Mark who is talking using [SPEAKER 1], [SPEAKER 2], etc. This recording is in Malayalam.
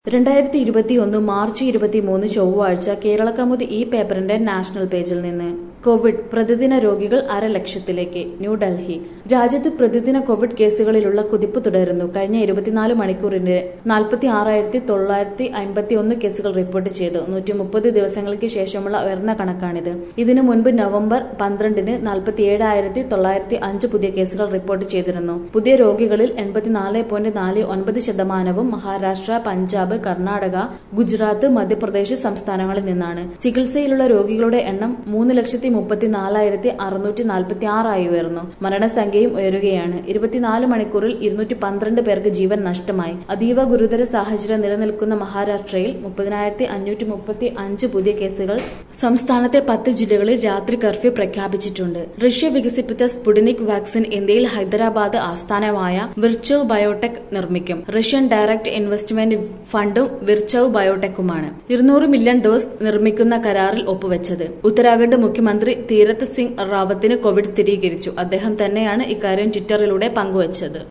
[SPEAKER 1] രണ്ടായിരത്തി ഇരുപത്തിയൊന്ന് മാർച്ച് ഇരുപത്തിമൂന്ന് ചൊവ്വാഴ്ച കേരളകൗമുദി ഈ പേപ്പറിന്റെ നാഷണൽ പേജിൽ നിന്ന് കോവിഡ് പ്രതിദിന രോഗികൾ അരലക്ഷത്തിലേക്ക് ന്യൂഡൽഹി രാജ്യത്ത് പ്രതിദിന കോവിഡ് കേസുകളിലുള്ള കുതിപ്പ് തുടരുന്നു കഴിഞ്ഞ ഇരുപത്തിനാല് മണിക്കൂറിന്റെ നാൽപ്പത്തി ആറായിരത്തി തൊള്ളായിരത്തി അമ്പത്തി ഒന്ന് കേസുകൾ റിപ്പോർട്ട് ചെയ്തു നൂറ്റി മുപ്പത് ദിവസങ്ങൾക്ക് ശേഷമുള്ള ഉയർന്ന കണക്കാണിത് ഇതിനു മുൻപ് നവംബർ പന്ത്രണ്ടിന് നാൽപ്പത്തിയേഴായിരത്തി തൊള്ളായിരത്തി അഞ്ച് പുതിയ കേസുകൾ റിപ്പോർട്ട് ചെയ്തിരുന്നു പുതിയ രോഗികളിൽ എൺപത്തിനാല് പോയിന്റ് നാല് ഒൻപത് ശതമാനവും മഹാരാഷ്ട്ര പഞ്ചാബ് കർണാടക ഗുജറാത്ത് മധ്യപ്രദേശ് സംസ്ഥാനങ്ങളിൽ നിന്നാണ് ചികിത്സയിലുള്ള രോഗികളുടെ എണ്ണം മൂന്ന് ലക്ഷത്തി മുപ്പത്തിനാലായിരത്തി അറുന്നൂറ്റി നാൽപ്പത്തി ആറായി ഉയർന്നു മരണസംഖ്യയും ഉയരുകയാണ് ഇരുപത്തിനാല് മണിക്കൂറിൽ ഇരുന്നൂറ്റി പന്ത്രണ്ട് പേർക്ക് ജീവൻ നഷ്ടമായി അതീവ ഗുരുതര സാഹചര്യം നിലനിൽക്കുന്ന മഹാരാഷ്ട്രയിൽ മുപ്പതിനായിരത്തി അഞ്ഞൂറ്റി മുപ്പത്തി അഞ്ച് പുതിയ കേസുകൾ സംസ്ഥാനത്തെ പത്ത് ജില്ലകളിൽ രാത്രി കർഫ്യൂ പ്രഖ്യാപിച്ചിട്ടുണ്ട് റഷ്യ വികസിപ്പിച്ച സ്പുടിനിക് വാക്സിൻ ഇന്ത്യയിൽ ഹൈദരാബാദ് ആസ്ഥാനമായ വിർച്ചവ് ബയോടെക് നിർമ്മിക്കും റഷ്യൻ ഡയറക്ട് ഇൻവെസ്റ്റ്മെന്റ് ഫണ്ടും വിർച്ചവ് ബയോടെക്കുമാണ് ഇരുന്നൂറ് മില്യൺ ഡോസ് നിർമ്മിക്കുന്ന കരാറിൽ ഒപ്പുവെച്ചത് ഉത്തരാഖണ്ഡ് മുഖ്യമന്ത്രി തീരത്ത് സിംഗ് റാവത്തിന് കോവിഡ് സ്ഥിരീകരിച്ചു അദ്ദേഹം തന്നെയാണ് ഇക്കാര്യം ട്വിറ്ററിലൂടെ പങ്കുവച്ചത്